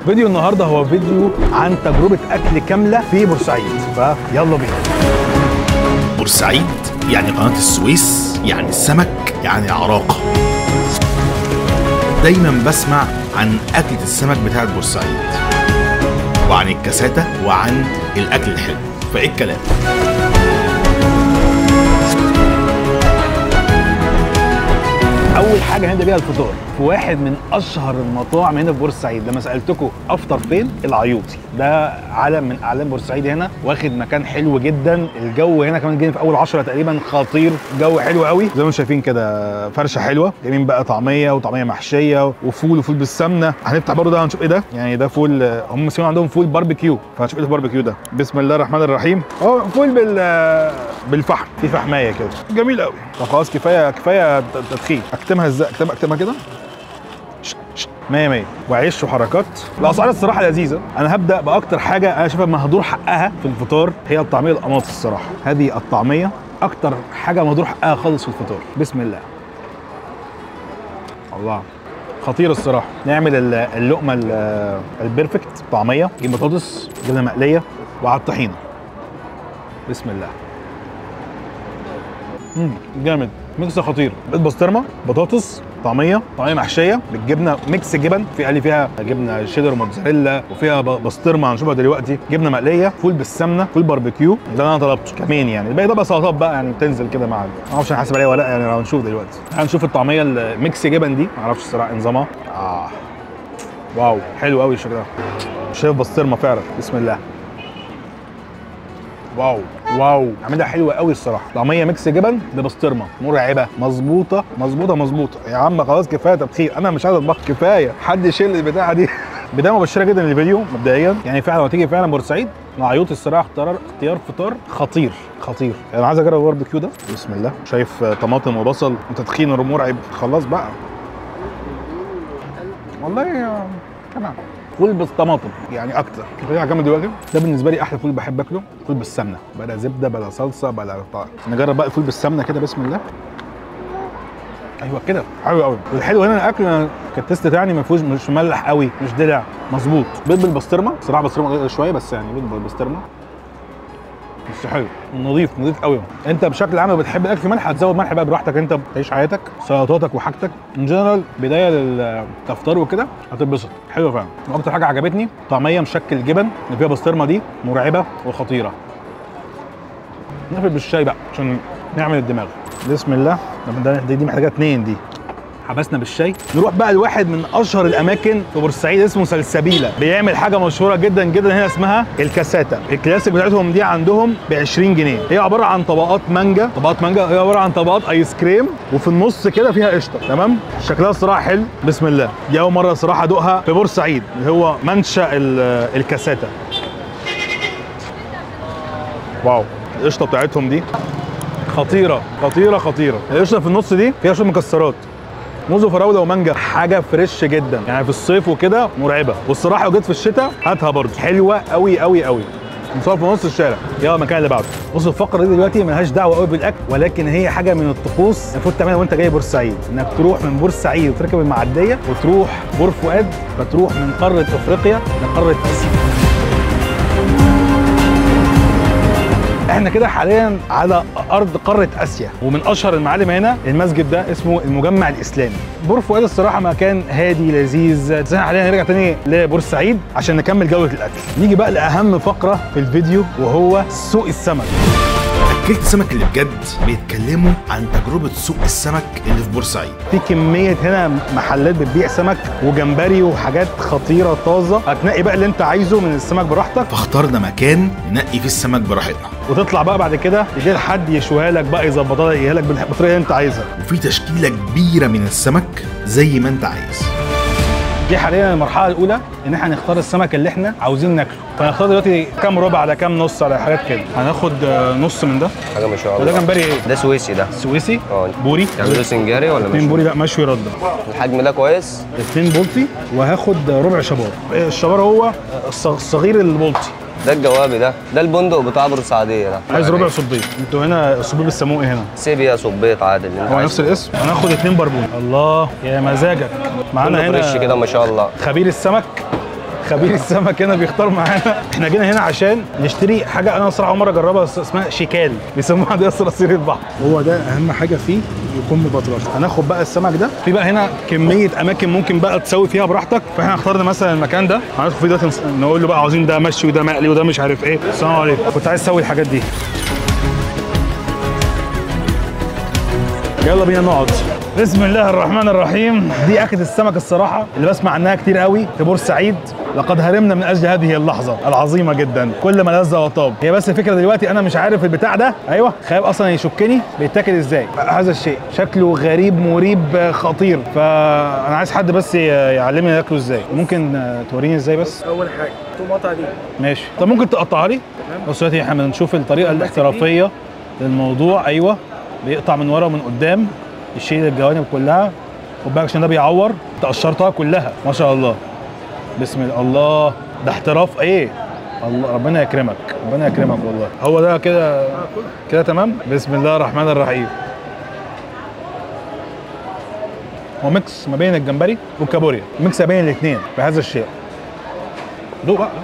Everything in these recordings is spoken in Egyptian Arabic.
فيديو النهارده هو فيديو عن تجربه اكل كامله في بورسعيد فيلا بينا بورسعيد يعني قناة السويس يعني السمك يعني عراقة دايما بسمع عن أكلة السمك بتاعت بورسعيد وعن الكاساتة وعن الأكل الحلو فإيه الكلام؟ اول حاجه هنبدا بيها الفطار في واحد من اشهر المطاعم هنا في بورسعيد لما سالتكم افطر فين العيوطي ده علم من اعلام بورسعيد هنا واخد مكان حلو جدا الجو هنا كمان جاي في اول 10 تقريبا خطير جو حلو قوي زي ما انتم شايفين كده فرشه حلوه جايبين بقى طعميه وطعميه محشيه وفول وفول بالسمنه هنفتح برضه ده هنشوف ايه ده يعني ده فول هم مسمينه عندهم فول باربيكيو فهنشوف ايه الباربيكيو ده بسم الله الرحمن الرحيم اه فول بال بالفحم في فحمايه كده جميل قوي طب خلاص كفايه كفايه تدخين اكتمها ازاي اكتمها اكتمها كده 100 100 وعيش وحركات الاسعار الصراحه لذيذه انا هبدا باكتر حاجه انا شايفها مهدور حقها في الفطار هي الطعميه القماطي الصراحه هذه الطعميه اكتر حاجه مهدور حقها خالص في الفطار بسم الله الله خطير الصراحه نعمل ال- اللقمه ال- البيرفكت طعميه نجيب بطاطس جبنه مقليه وعلى الطحينه بسم الله مم، جامد ميكس خطير بيض بسطرمه بطاطس طعميه طعميه محشيه بالجبنه ميكس جبن في قال لي فيها جبنه شيدر موتزاريلا وفيها ب- بسطرمه هنشوفها دلوقتي جبنه مقليه فول بالسمنه فول باربيكيو ده انا طلبته كمان يعني الباقي ده بقى سلطات بقى يعني بتنزل كده مع ما اعرفش هنحاسب عليها ولا لا يعني هنشوف دلوقتي هنشوف الطعميه الميكس جبن دي ما اعرفش الصراحه نظامها اه واو حلو قوي الشكل ده شايف بسطرمه فعلا بسم الله واو واو عاملها حلوه قوي الصراحه طعميه ميكس جبن ببسطرمه مرعبه مظبوطه مظبوطه مظبوطه يا عم خلاص كفايه تبخير انا مش عايز اطبخ كفايه حد يشيل البتاعه دي بدايه مبشره جدا للفيديو مبدئيا يعني فعلا لما تيجي فعلا بورسعيد العيوط الصراحه اختيار اختيار فطار خطير خطير انا عايز اجرب الباربيكيو ده بسم الله شايف طماطم وبصل وتدخين مرعب خلاص بقى والله آه، تمام فول بالطماطم يعني اكتر خلينا جنب دلوقتي ده بالنسبه لي احلى فول بحب اكله فول بالسمنه بلا زبده بلا صلصه بلا طعم نجرب بقى الفول بالسمنه كده بسم الله ايوه كده حلو قوي والحلو هنا الاكل أنا كالتست بتاعي ما فيهوش مش مملح قوي مش دلع مظبوط بيض بالبسطرمه صراحه بسطرمه قليله شويه بس يعني بيض بالبسطرمه بس حلو نظيف نظيف قوي انت بشكل عام لو بتحب الاكل ملح هتزود ملح بقى براحتك انت تعيش حياتك سلطاتك وحاجتك ان جنرال بدايه للتفطير وكده هتتبسط حلو فعلا واكتر حاجه عجبتني طعميه مشكل جبن اللي فيها بسطرمه دي مرعبه وخطيره نقفل بالشاي بقى عشان نعمل الدماغ بسم الله طب ده دي, دي محتاجه اتنين دي حبسنا بالشاي نروح بقى لواحد من اشهر الاماكن في بورسعيد اسمه سلسبيله بيعمل حاجه مشهوره جدا جدا هنا اسمها الكاساتا الكلاسيك بتاعتهم دي عندهم ب 20 جنيه هي عباره عن طبقات مانجا طبقات مانجا هي عباره عن طبقات ايس كريم وفي النص كده فيها قشطه تمام شكلها الصراحه حلو بسم الله دي اول مره صراحه ادوقها في بورسعيد اللي هو منشا ال- الكاساتا واو القشطه بتاعتهم دي خطيره خطيره خطيره القشطه في النص دي فيها شويه مكسرات موز وفراوله ومانجا حاجه فريش جدا يعني في الصيف وكده مرعبه والصراحه لو جيت في الشتاء هاتها برضه حلوه قوي قوي قوي مصور في نص الشارع يلا المكان اللي بعده بص الفقره دي دلوقتي ملهاش دعوه قوي بالاكل ولكن هي حاجه من الطقوس المفروض تعملها وانت جاي بورسعيد انك تروح من بورسعيد وتركب المعديه وتروح بور فؤاد فتروح من قاره افريقيا لقاره اسيا احنا كده حاليا على ارض قاره اسيا ومن اشهر المعالم هنا المسجد ده اسمه المجمع الاسلامي بور فؤاد الصراحه مكان هادي لذيذ بس احنا حاليا هنرجع تاني لبورسعيد عشان نكمل جوله الاكل نيجي بقى لاهم فقره في الفيديو وهو سوق السمك أكلة السمك اللي بجد بيتكلموا عن تجربة سوق السمك اللي في بورسعيد في كميه هنا محلات بتبيع سمك وجمبري وحاجات خطيره طازه هتنقي بقى اللي انت عايزه من السمك براحتك فاخترنا مكان ننقي فيه السمك براحتنا وتطلع بقى بعد كده يجي حد يشويها لك بقى يظبطها لك يجيها لك بالطريقه اللي انت عايزها وفي تشكيلة كبيرة من السمك زي ما انت عايز دي حاليا المرحله الاولى ان احنا نختار السمك اللي احنا عاوزين ناكله فهنختار دلوقتي كام ربع على كام نص على حاجات كده هناخد آه، نص من ده حاجه ما شاء وده الله جمبري ايه ده سويسي ده سويسي اه بوري تعملوه سنجاري ولا اتنين مش بوري لا مشوي رده الحجم ده كويس اتنين بولتي وهاخد ربع شبار الشبار هو الص- الصغير البولتي ده الجوابي ده ده البندق بتاع بورسعيديه ده عايز ربع صبيط انتوا هنا الصبيط بيسموه ايه هنا سيبيا صبيط عادي اللي انت هو عايزه. نفس الاسم هناخد اتنين بربون الله يا مزاجك معانا كله فريش كده هنا ما شاء الله خبير السمك خبير السمك هنا بيختار معانا احنا جينا هنا عشان نشتري حاجه انا صراحه اول مره اجربها اس- اسمها شيكال بيسموها ده صراصير البحر هو ده اهم حاجه فيه يكون مبطرخ هناخد بقى السمك ده في بقى هنا كميه اماكن ممكن بقى تسوي فيها براحتك فاحنا اخترنا مثلا المكان ده هندخل فيه دلوقتي نس- نقول له بقى عاوزين ده مشوي وده مقلي وده مش عارف ايه السلام عليكم كنت عايز اسوي الحاجات دي يلا بينا نقعد بسم الله الرحمن الرحيم دي اكله السمك الصراحه اللي بسمع عنها كتير قوي في بورسعيد لقد هرمنا من اجل هذه اللحظه العظيمه جدا كل ما لذ وطاب هي بس الفكره دلوقتي انا مش عارف البتاع ده ايوه خايف اصلا يشكني بيتاكل ازاي هذا الشيء شكله غريب مريب خطير فانا عايز حد بس يعلمني ياكله ازاي ممكن آه، توريني ازاي بس اول حاجه تقوم قاطع دي ماشي طب ممكن تقطعها لي بص دلوقتي احنا بنشوف الطريقه الاحترافيه للموضوع ايوه بيقطع من ورا ومن قدام يشيل الجوانب كلها خد بالك عشان ده بيعور انت قشرتها كلها ما شاء الله بسم الله الله ده احتراف ايه الله ربنا يكرمك ربنا يكرمك والله هو ده كده كده تمام بسم الله الرحمن الرحيم هو ميكس ما بين الجمبري والكابوريا ميكس ما بين الاثنين بهذا الشيء دوق بقى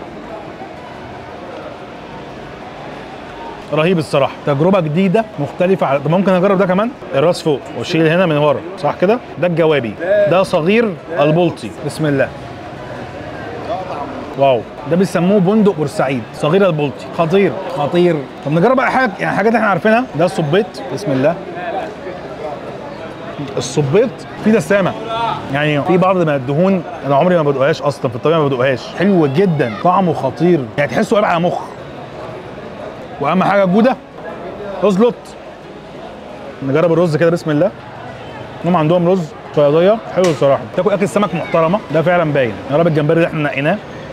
رهيب الصراحه تجربه جديده مختلفه على طب ممكن اجرب ده كمان الراس فوق واشيل هنا من ورا صح كده ده الجوابي ده صغير البلطي بسم الله واو ده بيسموه بندق بورسعيد صغير البلطي خطير خطير طب نجرب بقى حاجه يعني حاجات احنا عارفينها ده الصبيط بسم الله الصبيط فيه دسامه يعني في بعض من الدهون انا عمري ما بدقهاش اصلا في الطبيعه ما بدقهاش حلو جدا طعمه خطير يعني تحسه قلب على مخ واهم حاجه الجوده ازلط نجرب الرز كده بسم الله هم عندهم رز صياديه حلو الصراحه تاكل اكل سمك محترمه ده فعلا باين يا رب الجمبري اللي احنا نقيناه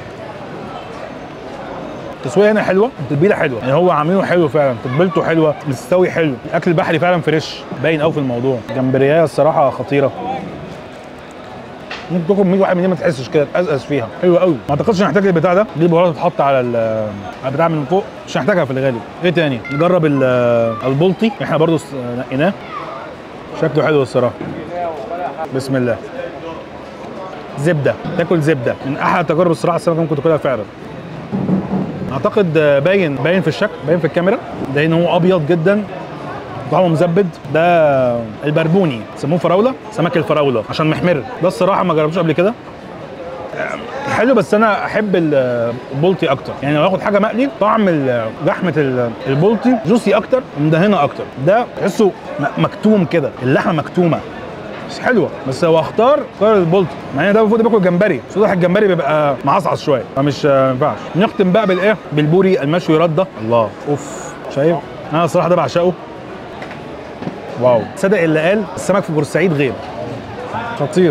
التسويه هنا حلوه التتبيله حلوه يعني هو عاملينه حلو فعلا تتبيلته حلوه مستوي حلو الاكل البحري فعلا فريش باين قوي في الموضوع الجمبريه الصراحه خطيره ممكن تاكل 100 واحد من دي ما تحسش كده تقزقز فيها حلو قوي ما اعتقدش نحتاج البتاع ده دي البهارات تتحط على ال- على البتاع من فوق مش هنحتاجها في الغالب ايه تاني نجرب ال- البلطي احنا برضو س- نقيناه شكله حلو الصراحه بسم الله زبده تاكل زبده من احلى التجارب الصراحه السمك ممكن تاكلها فعلا اعتقد باين باين في الشكل باين في الكاميرا ده ان هو ابيض جدا طعمه مزبد ده البربوني سموه فراوله سمك الفراوله عشان محمر ده الصراحه ما جربتوش قبل كده حلو بس انا احب ال- البولتي اكتر يعني لو اخد حاجه مقلي طعم ال- لحمه ال- البولتي جوسي اكتر ومدهنه اكتر ده تحسه م- مكتوم كده اللحمه مكتومه بس حلوه بس لو اختار اختار البولتي مع ان ده المفروض باكل جمبري صدح الجمبري بيبقى معصعص شويه فمش ما ينفعش نختم بقى بالايه بالبوري المشوي رده الله اوف شايف انا الصراحه ده بعشقه واو صدق اللي قال السمك في بورسعيد غير خطير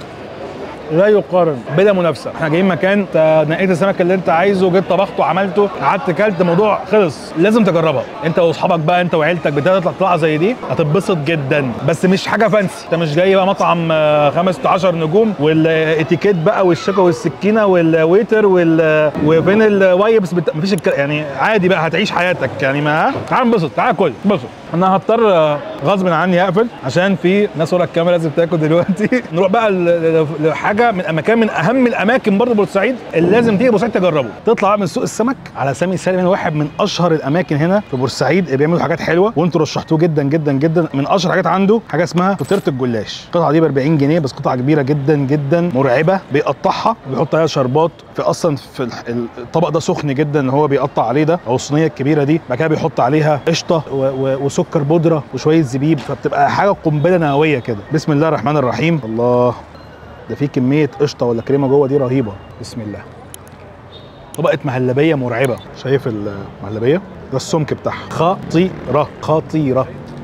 لا يقارن بلا منافسه احنا جايين مكان انت نقيت السمك اللي انت عايزه جيت طبخته عملته قعدت كلت الموضوع خلص لازم تجربها انت واصحابك بقى انت وعيلتك بتطلع طلعه زي دي هتتبسط جدا بس مش حاجه فانسي انت مش جاي بقى مطعم آه، خمس 10 نجوم والاتيكيت بقى والشوكه والسكينه والويتر وال وفين الوايبس بت... مفيش الك... يعني عادي بقى هتعيش حياتك يعني ما تعال انبسط تعال كل انبسط انا هضطر آه، غصب عني اقفل عشان في ناس ورا الكاميرا لازم تاكل دلوقتي نروح بقى ل- ل- لحاجه من مكان من اهم الاماكن برضه بورسعيد اللي لازم تيجي بورسعيد تجربه تطلع من سوق السمك على سامي سالم هنا واحد من اشهر الاماكن هنا في بورسعيد اللي بيعملوا حاجات حلوه وانتوا رشحتوه جدا جدا جدا من اشهر حاجات عنده حاجه اسمها فطيره الجلاش القطعه دي ب 40 جنيه بس قطعه كبيره جدا جدا مرعبه بيقطعها وبيحط عليها شربات في اصلا في الح- الطبق ده سخن جدا اللي هو بيقطع عليه ده او الصينيه الكبيره دي بعد كده بيحط عليها قشطه و- و- وسكر بودره وشويه زبيب فبتبقى حاجه قنبله نوويه كده بسم الله الرحمن الرحيم الله ده في كميه قشطه ولا كريمه جوه دي رهيبه بسم الله طبقه مهلبيه مرعبه شايف المهلبيه ده السمك بتاعها خطيره خطيره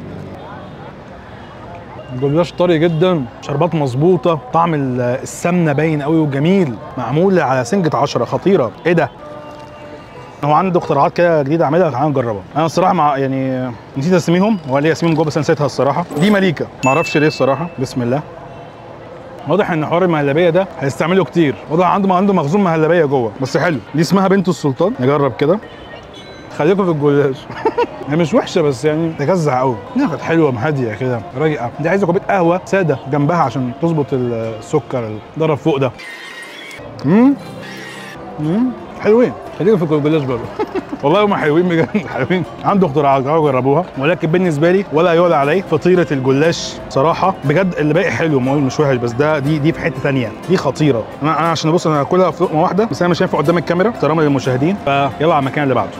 الجلاش طري جدا شربات مظبوطه طعم ال- السمنه باين قوي وجميل معمول على سنجة عشرة خطيره ايه ده هو عنده اختراعات كده جديده عاملها تعالى نجربها انا الصراحه مع يعني نسيت اسميهم هو ليه اسميهم جوه بس أنا نسيتها الصراحه دي مليكه ما اعرفش ليه الصراحه بسم الله واضح ان حوار المهلبيه ده هيستعمله كتير واضح عنده عنده مخزون مهلبيه جوه بس حلو دي اسمها بنت السلطان نجرب كده خليكم في الجلاش هي مش وحشه بس يعني تجزع قوي انها كانت حلوه هاديه كده رايقه دي عايزه كوبايه قهوه ساده جنبها عشان تظبط السكر اللي ضرب فوق ده امم مم. حلوين خلينا في الجلاش برضه والله هم حلوين بجد حلوين عنده اختراعات تعالوا جربوها ولكن بالنسبه لي ولا يعلى عليه فطيره الجلاش صراحه بجد اللي باقي حلو ما هو مش وحش بس ده دي دي في حته ثانيه دي خطيره انا انا عشان ابص انا هاكلها في لقمه واحده بس انا مش هينفع قدام الكاميرا احتراما للمشاهدين فيلا على المكان اللي بعده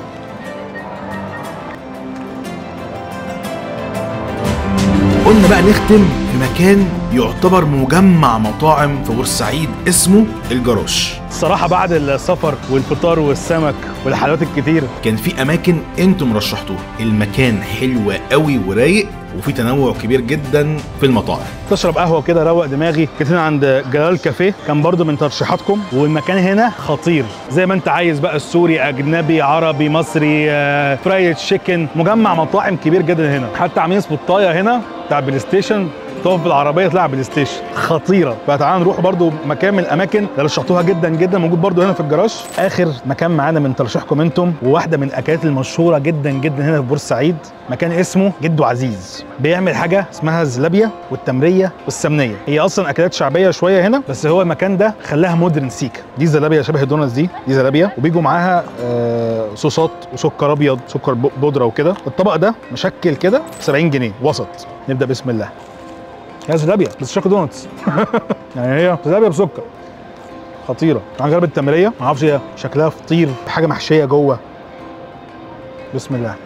قلنا بقى نختم في مكان يعتبر مجمع مطاعم في بورسعيد اسمه الجراش الصراحه بعد السفر والفطار والسمك والحلويات الكتير كان في اماكن انتم رشحتوها المكان حلو قوي ورايق وفي تنوع كبير جدا في المطاعم تشرب قهوه كده روق دماغي كنت هنا عند جلال كافيه كان برضو من ترشيحاتكم والمكان هنا خطير زي ما انت عايز بقى السوري اجنبي عربي مصري آه، فرايد تشيكن مجمع مطاعم كبير جدا هنا حتى عاملين سبوتايه هنا بتاع بلاي ستيشن تقف بالعربيه تلعب بلاي ستيشن خطيره فتعالى نروح برضو مكان من الاماكن اللي رشحتوها جدا جدا موجود برضو هنا في الجراج اخر مكان معانا من ترشيحكم انتم وواحده من الاكلات المشهوره جدا جدا هنا في بورسعيد مكان اسمه جدو عزيز بيعمل حاجه اسمها الزلابيه والتمريه والسمنيه هي اصلا اكلات شعبيه شويه هنا بس هو المكان ده خلاها مودرن سيكا دي زلابيه شبه الدوناتس دي دي زلابيه وبيجوا معاها آه صوصات وسكر ابيض سكر ب- بودره وكده الطبق ده مشكل كده ب 70 جنيه وسط نبدا بسم الله هي زلابيا بس شكل دونتس يعني هي زلابيا بسكر خطيره تعال نجرب التمريه ما اعرفش هي شكلها فطير حاجه محشيه جوه بسم الله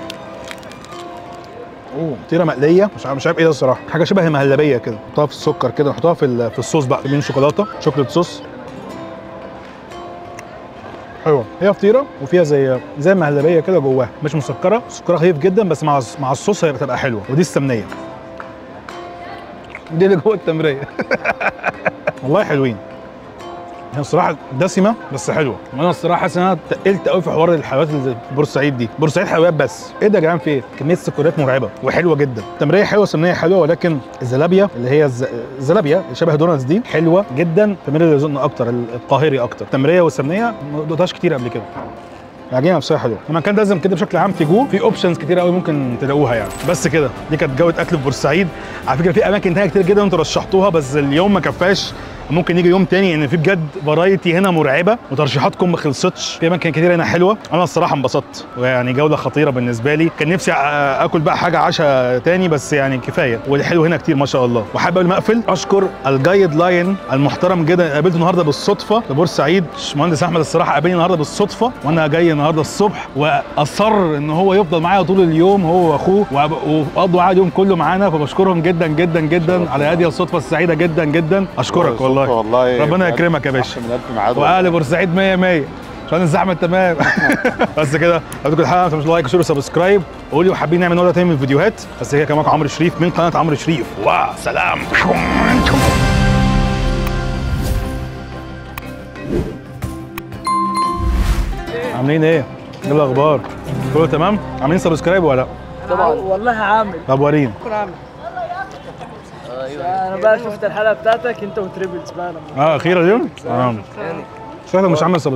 اوه فطيره مقليه مش عارف مش عارف ايه ده الصراحه حاجه شبه المهلبيه كده نحطها في السكر كده نحطها في ال- في الصوص بقى من شوكولاته شوكليت صوص حلوه هي فطيره وفيها زي زي المهلبيه كده جواها مش مسكره سكرها خفيف جدا بس مع مع الصوص هي بتبقى حلوه ودي السمنيه دي اللي جوه التمريه والله حلوين هي الصراحه دسمه بس حلوه وانا الصراحه حاسس ان انا تقلت قوي في حوار الحلويات اللي في بورسعيد دي بورسعيد حلويات بس ايه ده يا جدعان في ايه كميه سكريات مرعبه وحلوه جدا التمريه حلوه السمنيه حلوه ولكن الزلابيا اللي هي الز- الزلابيا اللي شبه دونالدز دي حلوه جدا تمريه اللي يظن اكتر القاهري اكتر التمريه والسمنيه ما دوقتهاش كتير قبل كده العجينه نفسها حلوه المكان ده لازم كده بشكل عام في جو في اوبشنز كتير قوي ممكن تلاقوها يعني بس كده دي كانت جوده اكل في بورسعيد على فكره في اماكن تانية كتير جدا انتوا رشحتوها بس اليوم ما كفاش ممكن يجي يوم تاني ان في بجد فرايتي هنا مرعبه وترشيحاتكم ما خلصتش في اماكن كتير هنا حلوه انا الصراحه انبسطت ويعني جوله خطيره بالنسبه لي كان نفسي أ- اكل بقى حاجه عشاء تاني بس يعني كفايه والحلو هنا كتير ما شاء الله وحابب قبل ما اقفل اشكر الجايد لاين المحترم جدا قابلته النهارده بالصدفه في بورسعيد باشمهندس احمد الصراحه قابلني النهارده بالصدفه وانا جاي النهارده الصبح واصر ان هو يفضل معايا طول اليوم هو واخوه وأب- وقضوا معايا اليوم كله معانا فبشكرهم جدا جدا جدا على هذه الصدفه السعيده جدا جدا اشكرك والله والله ربنا بجد يكرمك يا باشا أحسن من ألف ميعاد واهل بورسعيد 100 100 عشان الزحمه تمام بس كده لو عجبتكم الحلقه ما تنسوش لايك وشير وسبسكرايب وقولوا حابين نعمل نوع تاني من الفيديوهات بس هي كان معاكم عمرو شريف من قناه عمرو شريف وسلام عاملين ايه؟ ايه الاخبار؟ كله تمام؟ عاملين سبسكرايب ولا لا؟ طبعا والله عامل طب وريني كن عامل انا بقى شفت الحلقه بتاعتك انت وتريبلز بقى لما اه اخيرا اليوم؟ اه شكلك مش عامل سبسكرايب